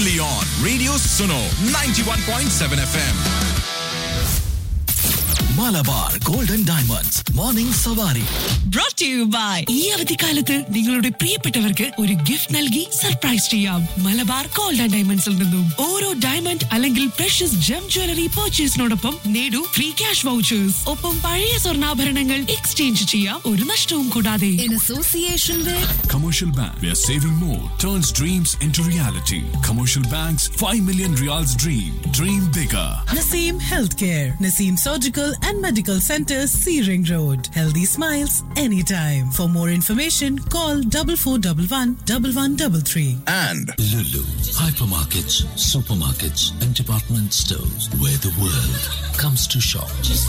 only on Radio Suno 91.7 FM. Malabar golden diamonds morning സവാരി brought to you by ഈ അവധിക്കാലത്ത് നിങ്ങളുടെ പ്രിയപ്പെട്ടവർക്ക് ഒരു ഗിഫ്റ്റ് നൽകി സർപ്രൈസ് ചെയ്യാം മലബാർ ഗോൾഡ് ആൻഡ് ഡയമണ്ട്സിൽ നിന്നും ഓരോ ഡയമണ്ട് അല്ലെങ്കിൽ പ്രഷ്യസ് ജം ജ്വല്ലറി പർച്ചേസിനോടൊപ്പം നേടൂ ഫ്രീ ക്യാഷ് വൗച്ചേഴ്സ് ഒപ്പം പഴയ സ്വർണ്ണാഭരണങ്ങൾ എക്സ്ചേഞ്ച് ചെയ്യാം ഒരു നഷ്ടവും കൂടാതെ in association with Commercial Bank, where saving more turns dreams into reality. Commercial Bank's 5 million reals dream. Dream bigger. Naseem Healthcare, Naseem Surgical and Medical Center, Searing Road. Healthy smiles anytime. For more information, call double four double one double one double three. And Lulu hypermarkets, supermarkets, and department stores where the world comes to shop.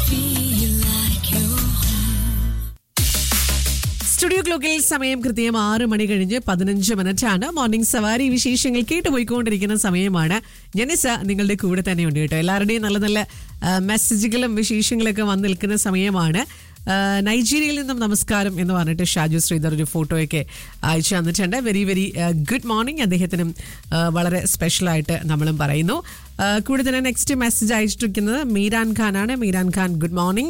Studio ക്ലോക്കിൽ സമയം കൃത്യം ആറ് മണി കഴിഞ്ഞ് പതിനഞ്ച് minute ആണ് morning സവാരി വിശേഷങ്ങൾ കേട്ടുപോയിക്കൊണ്ടിരിക്കുന്ന സമയമാണ് ജനിസ നിങ്ങളുടെ കൂടെ തന്നെയുണ്ട് കേട്ടോ എല്ലാവരുടെയും നല്ല നല്ല ആ, മെസ്സേജുകളും വിശേഷങ്ങളൊക്കെ വന്ന് നിൽക്കുന്ന സമയമാണ് ആ, നൈജീരിയയിൽ നിന്നും നമസ്കാരം എന്ന് പറഞ്ഞിട്ട് ഷാജു ശ്രീധർ ഒരു ഫോട്ടോയൊക്കെ അയച്ചു തന്നിട്ടുണ്ട് വെരി വെരി ഗുഡ് മോർണിംഗ് അദ്ദേഹത്തിനും ആ, വളരെ സ്പെഷ്യലായിട്ട് നമ്മളും പറയുന്നു ആ, കൂടെ തന്നെ നെക്സ്റ്റ് മെസ്സേജ് അയച്ചിരിക്കുന്നത് മീരാൻ ഖാനാണ് മീരാൻ ഖാൻ ഗുഡ് മോർണിംഗ്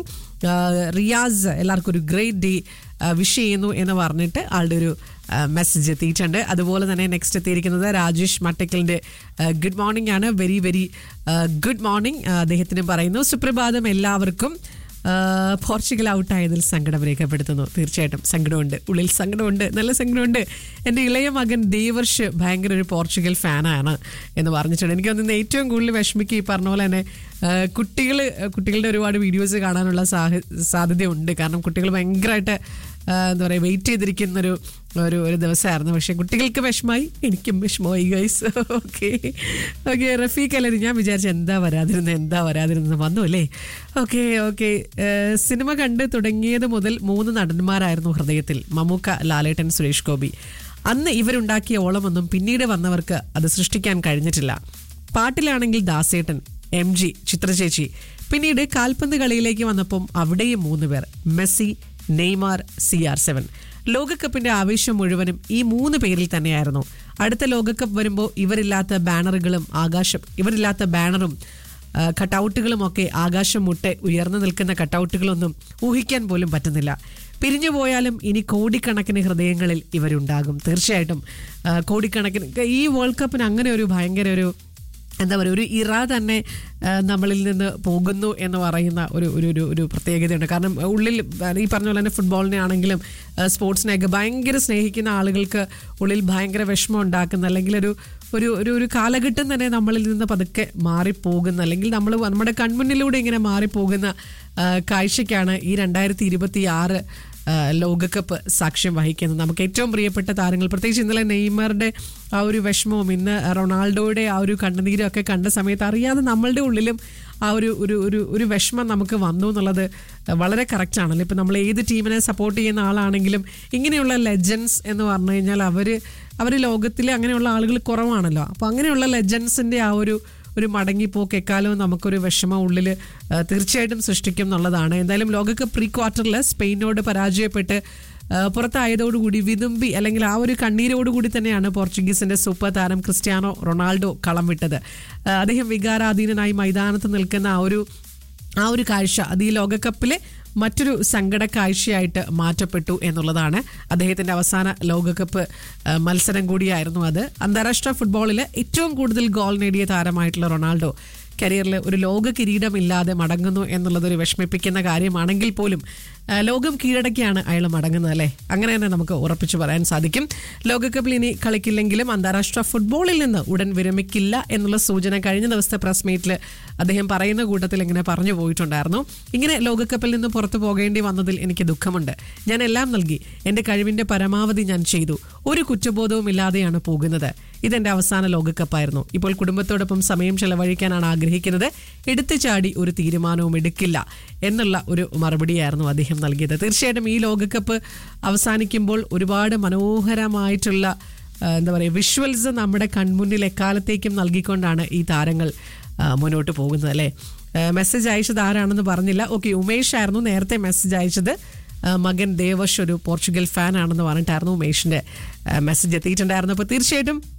റിയാസ് എല്ലാവർക്കും ഒരു ഗ്രേറ്റ് ഡേ വിഷ് ചെയ്യുന്നു എന്ന് പറഞ്ഞിട്ട് ആളുടെ ഒരു മെസ്സേജ് എത്തിയിട്ടുണ്ട് അതുപോലെ തന്നെ നെക്സ്റ്റ് എത്തിയിരിക്കുന്നത് രാജേഷ് മട്ടക്കലിൻ്റെ ഗുഡ് മോർണിംഗ് ആണ് വെരി വെരി ഗുഡ് മോർണിംഗ് അദ്ദേഹത്തിന് പറയുന്നു സുപ്രഭാതം എല്ലാവർക്കും ആ, പോർച്ചുഗൽ ഔട്ടായതിൽ സങ്കടം രേഖപ്പെടുത്തുന്നു തീർച്ചയായിട്ടും സങ്കടമുണ്ട് ഉള്ളിൽ സങ്കടമുണ്ട് നല്ല സങ്കടമുണ്ട് എൻ്റെ ഇളയ മകൻ ദേവർഷ് ഭയങ്കര ഒരു പോർച്ചുഗൽ ഫാനാണ് എന്ന് പറഞ്ഞിട്ടുണ്ട് എനിക്ക് തോന്നുന്നു ഏറ്റവും കൂടുതൽ വിഷമിക്കുക ഈ പറഞ്ഞ പോലെ തന്നെ കുട്ടികൾ കുട്ടികളുടെ ഒരുപാട് വീഡിയോസ് കാണാനുള്ള സാഹ സാധ്യതയുണ്ട് കാരണം കുട്ടികൾ ഭയങ്കരമായിട്ട് ആ, എന്താ പറയുക വെയിറ്റ് ചെയ്തിരിക്കുന്ന ഒരു ഒരു ഒരു ദിവസമായിരുന്നു പക്ഷേ കുട്ടികൾക്ക് വിഷമായി എനിക്കും വിഷമമായി ഗൈസ് ഓക്കെ ഓക്കെ റഫീഖ് അല്ലേ ഞാൻ വിചാരിച്ചു എന്താ വരാതിരുന്നത് എന്താ വരാതിരുന്നത് വന്നു അല്ലേ ഓക്കെ ഓക്കെ സിനിമ കണ്ട് തുടങ്ങിയത് മുതൽ മൂന്ന് നടന്മാരായിരുന്നു ഹൃദയത്തിൽ മമ്മൂക്ക ലാലേട്ടൻ സുരേഷ് ഗോപി അന്ന് ഇവരുണ്ടാക്കിയ ഓളമൊന്നും പിന്നീട് വന്നവർക്ക് അത് സൃഷ്ടിക്കാൻ കഴിഞ്ഞിട്ടില്ല പാട്ടിലാണെങ്കിൽ ദാസേട്ടൻ എം ജി ചിത്രചേച്ചി പിന്നീട് കാൽപന്ത് കളിയിലേക്ക് വന്നപ്പം അവിടെയും മൂന്ന് പേർ Messi Neymar C R seven ലോകകപ്പിന്റെ ആവേശം മുഴുവനും ഈ മൂന്ന് പേരിൽ തന്നെയായിരുന്നു അടുത്ത ലോകകപ്പ് വരുമ്പോൾ ഇവരില്ലാത്ത ബാനറുകളും ആകാശം ഇവരില്ലാത്ത ബാനറും ആ, കട്ടൗട്ടുകളും ഒക്കെ ആകാശം മുട്ടെ ഉയർന്നു നിൽക്കുന്ന കട്ടൗട്ടുകളൊന്നും ഊഹിക്കാൻ പോലും പറ്റുന്നില്ല പിരിഞ്ഞു പോയാലും ഇനി കോടിക്കണക്കിന് ഹൃദയങ്ങളിൽ ഇവരുണ്ടാകും തീർച്ചയായിട്ടും ആ, കോടിക്കണക്കിന് ഈ വേൾഡ് കപ്പിന് അങ്ങനെ ഒരു ഭയങ്കര ഒരു എന്താ പറയുക ഒരു ഇറ തന്നെ ആ, നമ്മളിൽ നിന്ന് പോകുന്നു എന്ന് പറയുന്ന ഒരു ഒരു ഒരു ഒരു പ്രത്യേകതയുണ്ട് കാരണം ഉള്ളിൽ ആ, ഈ പറഞ്ഞ പോലെ തന്നെ ഫുട്ബോളിനെ ആണെങ്കിലും ആ, സ്പോർട്സിനെയൊക്കെ ഭയങ്കര സ്നേഹിക്കുന്ന ആളുകൾക്ക് ഉള്ളിൽ ഭയങ്കര വിഷമം ഉണ്ടാക്കുന്ന അല്ലെങ്കിൽ ഒരു ഒരു ഒരു ഒരു കാലഘട്ടം തന്നെ നമ്മളിൽ നിന്ന് പതുക്കെ മാറിപ്പോകുന്ന അല്ലെങ്കിൽ നമ്മൾ നമ്മുടെ കൺമുന്നിലൂടെ ഇങ്ങനെ മാറിപ്പോകുന്ന ആ, കാഴ്ചയ്ക്കാണ് ഈ രണ്ടായിരത്തി ഇരുപത്തി ആറ് ആ, ലോകകപ്പ് സാക്ഷ്യം വഹിക്കുന്നത് നമുക്ക് ഏറ്റവും പ്രിയപ്പെട്ട താരങ്ങൾ പ്രത്യേകിച്ച് ഇന്നലെ നെയ്മറുടെ ആ ഒരു വിഷമവും ഇന്ന് റൊണാൾഡോയുടെ ആ ഒരു കണ്ണുനീരും ഒക്കെ കണ്ട സമയത്ത് അറിയാതെ നമ്മളുടെ ഉള്ളിലും ആ ഒരു ഒരു ഒരു ഒരു വിഷമം നമുക്ക് വന്നു എന്നുള്ളത് വളരെ കറക്റ്റ് ആണല്ലോ ഇപ്പം നമ്മൾ ഏത് ടീമിനെ സപ്പോർട്ട് ചെയ്യുന്ന ആളാണെങ്കിലും ഇങ്ങനെയുള്ള ലെജൻസ് എന്ന് പറഞ്ഞു കഴിഞ്ഞാൽ അവർ അവർ ലോകത്തിൽ അങ്ങനെയുള്ള ആളുകൾ കുറവാണല്ലോ അപ്പോൾ അങ്ങനെയുള്ള ലെജൻസിൻ്റെ ആ ഒരു ഒരു മടങ്ങിപ്പോക്ക് എക്കാലവും നമുക്കൊരു വിഷമം ഉള്ളിൽ ആ, തീർച്ചയായിട്ടും സൃഷ്ടിക്കും എന്നുള്ളതാണ് എന്തായാലും ലോകകപ്പ് പ്രീ ക്വാർട്ടറിൽ സ്പെയിനോട് പരാജയപ്പെട്ട് ആ, പുറത്തായതോടുകൂടി വിതുമ്പി അല്ലെങ്കിൽ ആ ഒരു കണ്ണീരോടുകൂടി തന്നെയാണ് പോർച്ചുഗീസിന്റെ സൂപ്പർ താരം ക്രിസ്ത്യാനോ റൊണാൾഡോ കളം വിട്ടത് ആ, അദ്ദേഹം വികാരാധീനനായി മൈതാനത്ത് നിൽക്കുന്ന ആ ഒരു ആ ഒരു കാഴ്ച അത് ഈ ലോകകപ്പിലെ മറ്റൊരു സങ്കട കാഴ്ചയായിട്ട് മാറ്റപ്പെട്ടു എന്നുള്ളതാണ് അദ്ദേഹത്തിന്റെ അവസാന ലോകകപ്പ് ആ, മത്സരം കൂടിയായിരുന്നു അത് അന്താരാഷ്ട്ര ഫുട്ബോളിൽ ഏറ്റവും കൂടുതൽ ഗോൾ നേടിയ താരമായിട്ടുള്ള റൊണാൾഡോ കരിയറിൽ ഒരു ലോക കിരീടമില്ലാതെ മടങ്ങുന്നു എന്നുള്ളത് ഒരു വിഷമിപ്പിക്കുന്ന കാര്യമാണെങ്കിൽ പോലും ആ, ലോകം കീഴടക്കിയാണ് അയാൾ മടങ്ങുന്നത് അല്ലേ അങ്ങനെ തന്നെ നമുക്ക് ഉറപ്പിച്ചു പറയാൻ സാധിക്കും ലോകകപ്പിൽ ഇനി കളിക്കില്ലെങ്കിലും അന്താരാഷ്ട്ര ഫുട്ബോളിൽ നിന്ന് ഉടൻ വിരമിക്കില്ല എന്നുള്ള സൂചന കഴിഞ്ഞ ദിവസത്തെ പ്രസ് മീറ്റിൽ അദ്ദേഹം പറയുന്ന കൂട്ടത്തിൽ ഇങ്ങനെ പറഞ്ഞു പോയിട്ടുണ്ടായിരുന്നു ഇങ്ങനെ ലോകകപ്പിൽ നിന്ന് പുറത്തു പോകേണ്ടി വന്നതിൽ എനിക്ക് ദുഃഖമുണ്ട് ഞാൻ എല്ലാം നൽകി എൻ്റെ കഴിവിൻ്റെ പരമാവധി ഞാൻ ചെയ്തു ഒരു കുറ്റബോധവും ഇല്ലാതെയാണ് പോകുന്നത് ഇതെന്റെ അവസാന ലോകകപ്പായിരുന്നു ഇപ്പോൾ കുടുംബത്തോടൊപ്പം സമയം ചെലവഴിക്കാനാണ് ആഗ്രഹിക്കുന്നത് എടുത്തു ചാടി ഒരു തീരുമാനവും എടുക്കില്ല എന്നുള്ള ഒരു മറുപടിയായിരുന്നു അദ്ദേഹം നൽകിയത് തീർച്ചയായിട്ടും ഈ ലോകകപ്പ് അവസാനിക്കുമ്പോൾ ഒരുപാട് മനോഹരമായിട്ടുള്ള ആ, എന്താ പറയുക വിഷ്വൽസ് നമ്മുടെ കൺമുന്നിൽ എക്കാലത്തേക്കും നൽകിക്കൊണ്ടാണ് ഈ താരങ്ങൾ ആ, മുന്നോട്ട് പോകുന്നത് അല്ലേ മെസ്സേജ് അയച്ചത് ആരാണെന്ന് പറഞ്ഞില്ല ഓക്കെ ഉമേഷ് ആയിരുന്നു നേരത്തെ മെസ്സേജ് അയച്ചത് ആ, മകൻ ദേവഷ് ഒരു പോർച്ചുഗൽ ഫാൻ ആണെന്ന് പറഞ്ഞിട്ടായിരുന്നു ഉമേഷിന്റെ മെസ്സേജ് എത്തിയിട്ടുണ്ടായിരുന്നു അപ്പോൾ തീർച്ചയായിട്ടും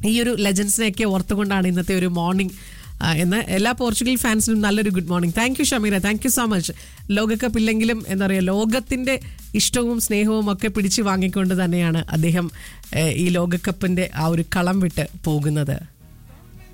ഈ ഒരു ലെജൻസിനെയൊക്കെ ഓർത്തുകൊണ്ടാണ് ഇന്നത്തെ ഒരു മോർണിംഗ് എന്ന് എല്ലാ പോർച്ചുഗൽ ഫാൻസിനും നല്ലൊരു good morning thank you Shameera thank you so much ലോകകപ്പ് ഇല്ലെങ്കിലും എന്താ പറയുക ലോകത്തിൻ്റെ ഇഷ്ടവും സ്നേഹവും ഒക്കെ പിടിച്ചു വാങ്ങിക്കൊണ്ട് തന്നെയാണ് അദ്ദേഹം ഏഹ്, ഈ ലോകകപ്പിൻ്റെ ആ ഒരു കളം വിട്ട് പോകുന്നത്